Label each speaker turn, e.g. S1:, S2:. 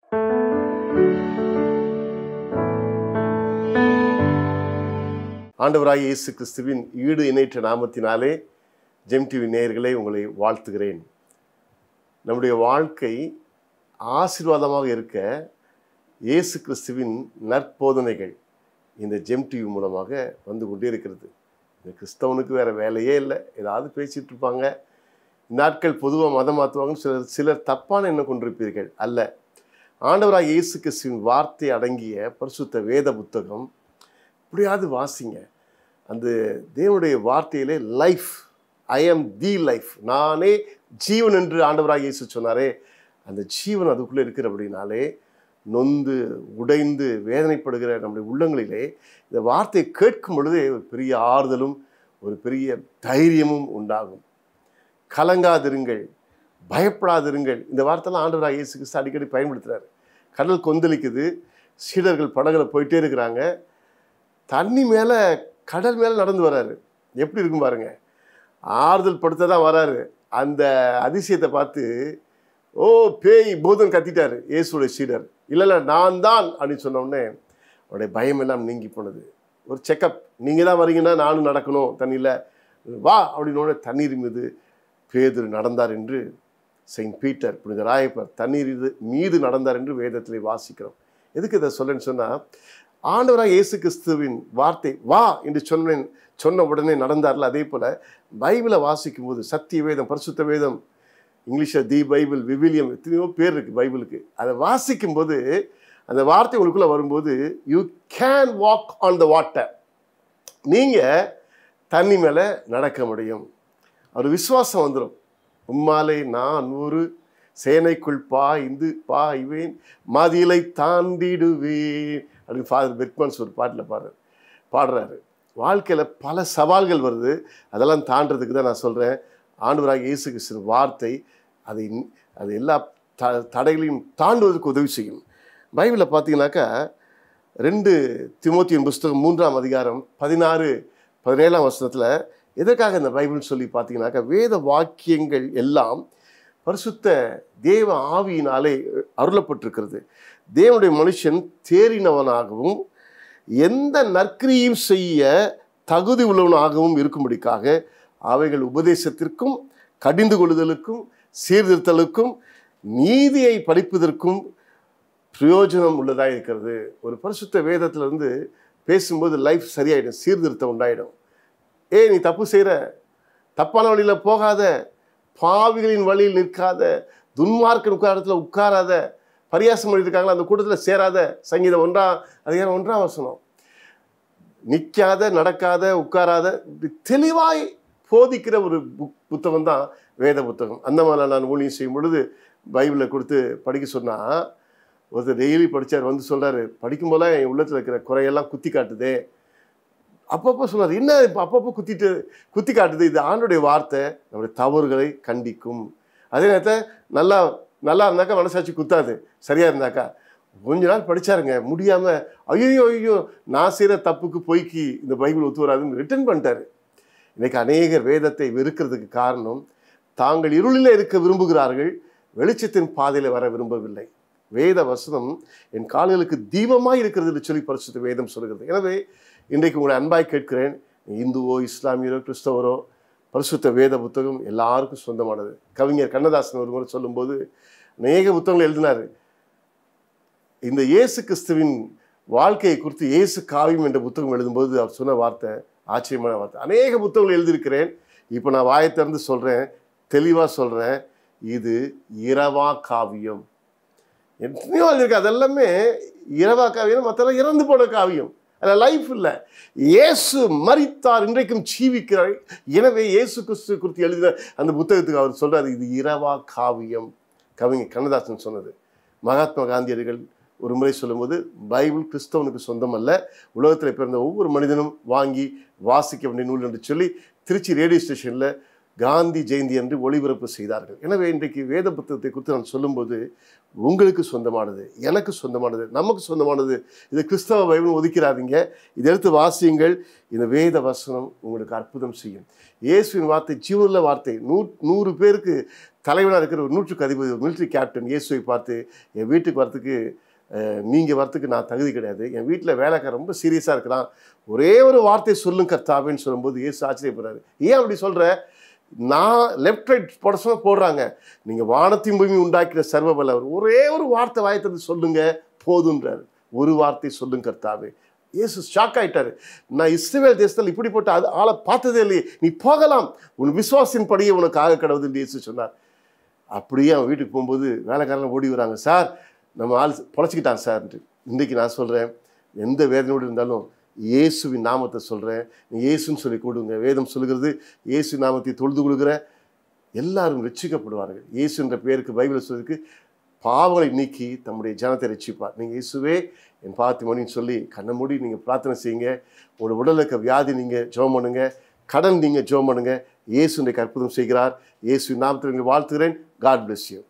S1: ஆண்டவராய் இயேசு கிறிஸ்துவின் ஈடு இணைற்ற நாமத்தினாலே ஜெம் டிவி நேயர்களை உங்களை வாழ்த்துகிறேன் நம்முடைய வாழ்க்கை ஆசீர்வாதமாக இருக்க இயேசு கிறிஸ்துவின் நற்போதனைகள் இந்த ஜெம் டிவி மூலமாக வந்து கொண்டே இருக்கிறது இந்த கிறிஸ்தவனுக்கு வேற வேலையே இல்லை ஏதாவது பேசிட்டு இருப்பாங்க நாட்கள் பொதுவாக மதம் மாற்றுவாங்கன்னு சிலர் சிலர் தப்பான எண்ணம் கொண்டிருப்பீர்கள் அல்ல ஆண்டவராக இயேசு கிறிஸ்துவின் வார்த்தை அடங்கிய பரிசுத்த வேத புத்தகம் இப்படியாவது வாசிங்க அந்த தேவனுடைய வார்த்தையிலே லைஃப் ஐ ஆம் தி லைஃப் நானே ஜீவன் என்று ஆண்டவராக இயேசு சொன்னாரே அந்த ஜீவன் அதுக்குள்ளே இருக்கிற அப்படின்னாலே நொந்து உடைந்து வேதனைப்படுகிற நம்முடைய உள்ளங்களிலே இந்த வார்த்தையை கேட்கும் பொழுதே ஒரு பெரிய ஆறுதலும் ஒரு பெரிய தைரியமும் உண்டாகும் கலங்காதிருங்கள் பயப்படாதிருங்கள் இந்த வார்த்தைலாம் ஆண்டவராக இயேசு கிறிஸ்து அடிக்கடி பயன்படுத்துகிறார் கடல் கொந்தளிக்குது சீடர்கள் படகுல போயிட்டே இருக்கிறாங்க தண்ணி மேலே கடல் மேலே நடந்து வராரு எப்படி இருக்கும் பாருங்க ஆறுதல் படுத்த தான் வராரு அந்த அதிசயத்தை பார்த்து ஓ பேய் பூதம் கத்திட்டாரு இயேசுடைய சீடர் இல்லை இல்லை நான் தான் அப்படின்னு சொன்ன உடனே அவருடைய பயம் எல்லாம் நீங்கி போனது ஒரு செக்கப் நீங்கள் தான் வரீங்கன்னா நானும் நடக்கணும் தண்ணியில் வா அப்படின்னு உடனே தண்ணீர் மீது பேதுரு நடந்தார் என்று செயின்ட் பீட்டர் புனித ராயப்பர் தண்ணீர் இது மீது நடந்தார் என்று வேதத்திலே வாசிக்கிறோம் எதுக்கு இதை சொல்லேன்னு சொன்னால் ஆண்டவராக இயேசு கிறிஸ்துவின் வார்த்தை வா என்று சொன்னேன் சொன்ன உடனே நடந்தார்ல அதே போல் பைபிளை வாசிக்கும் போது சத்திய வேதம் பரிசுத்த வேதம் இங்கிலீஷில் தி பைபிள் விவிலியம் எத்தனையோ பேர் இருக்குது பைபிளுக்கு அதை வாசிக்கும் போது அந்த வார்த்தை உங்களுக்குள்ளே வரும்போது you can walk on the water நீங்கள் தண்ணி மேலே நடக்க முடியும் ஒரு விசுவாசம் வந்துடும் உம்மாலே நான் ஒரு சேனைக்குள் பாய்ந்து பாய்வேன் மதிலை தாண்டிடுவேன் அப்படின்னு ஃபாதர் பெர்க்மன்ஸ் ஒரு பாட்டில் பாடுறாரு பாடுறாரு வாழ்க்கையில் பல சவால்கள் வருது அதெல்லாம் தாண்டதுக்கு தான் நான் சொல்கிறேன் ஆண்டவராக இயேசு கிறிஸ்துவின் வார்த்தை அதை அது எல்லா த தடைகளையும் தாண்டுவதற்கு உதவி செய்யும் பைபிளில் பார்த்தீங்கன்னாக்கா ரெண்டு திமோத்தியின் புஸ்தகம் மூன்றாம் அதிகாரம் பதினாறு பதினேழாம் வருஷத்தில் எதற்காக இந்த பைபிள்னு சொல்லி பார்த்தீங்கன்னாக்கா வேத வாக்கியங்கள் எல்லாம் பரிசுத்த தேவ ஆவியினாலே அருளப்பட்டிருக்கிறது தேவனுடைய மனுஷன் தேறினவனாகவும் எந்த நற்கிரியும் செய்ய தகுதி உள்ளவனாகவும் இருக்கும்படிக்காக அவைகள் உபதேசத்திற்கும் கடிந்து கொள்ளுதலுக்கும் சீர்திருத்தலுக்கும் நீதியை படிப்பதற்கும் பிரயோஜனம் உள்ளதாக இருக்கிறது ஒரு பரிசுத்த வேதத்திலிருந்து பேசும்போது லைஃப் சரியாயிடும் சீர்திருத்தம் உண்டாயிடும் ஏ நீ தப்பு செய்கிற தப்பான வழியில் போகாத பாவிகளின் வழியில் நிற்காத துன்மார்க்கன் உட்காரத்தில் உட்காராத பரியாசம் பண்ணியிருக்காங்களா அந்த கூட்டத்தில் சேராத சங்கீதம் ஒன்றாம் அதிகாரம் ஒன்றாம் வசனம் நிற்காத நடக்காத உட்காராத இப்படி தெளிவாய் போதிக்கிற ஒரு புக் புத்தகம் தான் வேத புத்தகம் அந்த மாதிரி நான் ஊழியம் செய்யும் பொழுது பைபிளை கொடுத்து படிக்க சொன்னால் ஒருத்தர் டெய்லி படித்தார் வந்து சொல்கிறாரு படிக்கும் போல என் உள்ளத்தில் இருக்கிற குறையெல்லாம் குத்தி காட்டுதே அப்பப்போ சொன்னார் என்ன இப்போ அப்பப்போ குத்திட்டு குத்தி காட்டுது இது ஆண்டுடைய வார்த்தை நம்முடைய தவறுகளை கண்டிக்கும் அதே நேரத்தில் நல்லா நல்லா இருந்தாக்கா மனசாட்சி குத்தாது சரியாக இருந்தாக்கா கொஞ்ச நாள் படித்தாருங்க முடியாமல் ஐயோ ஐயோ நான் செய்கிற தப்புக்கு பொய்க்கு இந்த பைபிள் ஒத்து வராதுன்னு ரிட்டர்ன் பண்ணிட்டாரு இன்னைக்கு அநேகர் வேதத்தை வெறுக்கிறதுக்கு காரணம் தாங்கள் இருளில் இருக்க விரும்புகிறார்கள் வெளிச்சத்தின் பாதையில் வர விரும்பவில்லை வேத வசனம் என் கால்களுக்கு தீபமாக இருக்கிறது என்று சொல்லி பரிசுத்த வேதம் சொல்கிறது எனவே இன்றைக்கு உங்களை அன்பாய் கேட்கிறேன் இந்துவோ இஸ்லாமியரோ கிறிஸ்தவரோ பரிசுத்த வேத புத்தகம் எல்லாருக்கும் சொந்தமானது கவிஞர் கண்ணதாசன் ஒரு முறை சொல்லும்போது அநேக புத்தகங்கள் எழுதினார் இந்த இயேசு கிறிஸ்துவின் வாழ்க்கையை குறித்து இயேசு காவியம் என்ற புத்தகம் எழுதும்போது அவர் சொன்ன வார்த்தை ஆச்சரியமான வார்த்தை அநேக புத்தகங்கள் எழுதியிருக்கிறேன் இப்போ நான் வாயை திறந்து சொல்கிறேன் தெளிவாக சொல்கிறேன் இது இரவா காவியம் எத்தனையோ எழுதியிருக்கு அதெல்லாமே இரவா காவியம் மற்றெல்லாம் இறந்து போன காவியம் அதில் லைஃப் இல்லை இயேசு மரித்தார் இன்றைக்கும் ஜீவிக்கிறார் எனவே இயேசு கிறிஸ்து குறித்து எழுதின அந்த புத்தகத்துக்கு அவர் சொல்றாரு இது இரவா காவியம் கவிஞர் கண்ணதாசன் சொன்னது மகாத்மா காந்தியடிகள் ஒரு முறை சொல்லும்போது பைபிள் கிறிஸ்தவனுக்கு சொந்தம் அல்ல உலகத்தில் பிறந்த ஒவ்வொரு மனிதனும் வாங்கி வாசிக்க வேண்டிய நூல் என்று சொல்லி திருச்சி ரேடியோ ஸ்டேஷனில் காந்தி ஜெயந்தி என்று ஒளிபரப்பு செய்தார்கள் எனவே இன்றைக்கு வேத புத்தகத்தை குறித்து நான் சொல்லும்போது உங்களுக்கு சொந்தமானது எனக்கு சொந்தமானது நமக்கு சொந்தமானது இது கிறிஸ்தவ பைபிள் ஒதுக்கிறாதீங்க இதை எடுத்து வாசியுங்கள் இந்த வேத வசனம் உங்களுக்கு அற்புதம் செய்யும் இயேசுவின் வார்த்தை ஜீவனுள்ள வார்த்தை நூ நூறு பேருக்கு தலைவனாக இருக்கிற ஒரு நூற்றுக்கு அதிபதி ஒரு மிலிட்ரி கேப்டன் இயேசுவை பார்த்து என் வீட்டுக்கு வரத்துக்கு நீங்கள் வரத்துக்கு நான் தகுதி கிடையாது என் வீட்டில் வேலைக்காரன் ரொம்ப சீரியஸாக இருக்கிறான் ஒரே ஒரு வார்த்தை சொல்லும் கர்த்தாவேன்னு சொல்லும்போது இயேசு ஆச்சரியப்படுறாரு ஏன் அப்படி சொல்கிற நான் லெஃப்ட் ரைட் போட சொன்ன போடுறாங்க நீங்கள் வானத்தையும் பூமி உண்டாக்கிற சர்வ வல்லவர் ஒரே ஒரு வார்த்தை வாயத்திலிருந்து சொல்லுங்க போதுன்றாரு ஒரு வார்த்தை சொல்லுங்க கர்த்தாவே இயேசு ஷாக் ஆயிட்டாரு நான் இஸ்ரேல் தேசத்தில் இப்படிப்பட்ட அது ஆளை பார்த்ததே இல்லையே நீ போகலாம் உன் விசுவாசின் படியே உனக்கு ஆக கடவுது என்று இயேசு சொன்னார் அப்படியே அவன் வீட்டுக்கு போகும்போது வேலைக்காரன் ஓடி வராங்க சார் நம்ம ஆள் பொழைச்சிக்கிட்டான் சார்ன்ட்டு இன்றைக்கி நான் சொல்கிறேன் எந்த வேதனையோடு இருந்தாலும் இயேசுவின் நாமத்தை சொல்கிறேன் நீ இயேசுன்னு சொல்லி கூடுங்க வேதம் சொல்லுகிறது இயேசு நாமத்தை தொழுது கொள்கிற எல்லாரும் ரட்சிக்கப்படுவார்கள் இயேசு என்ற பேருக்கு பைபிள் சொல்லிருக்கு பாவங்களை நீக்கி தம்முடைய ஜனத்தை ரட்சிப்பார் நீங்கள் இயேசுவே என் பாத்தி மணின்னு சொல்லி கண்ணை மூடி நீங்கள் பிரார்த்தனை செய்யுங்க உங்களோட உடலில் இருக்க வியாதி நீங்கள் ஜெபம் பண்ணுங்க கடன் நீங்கள் ஜெபம் பண்ணுங்க இயேசு இன்றைக்கு அற்புதம் செய்கிறார் இயேசு நாமத்தில் வாழ்த்துகிறேன் காட் bless you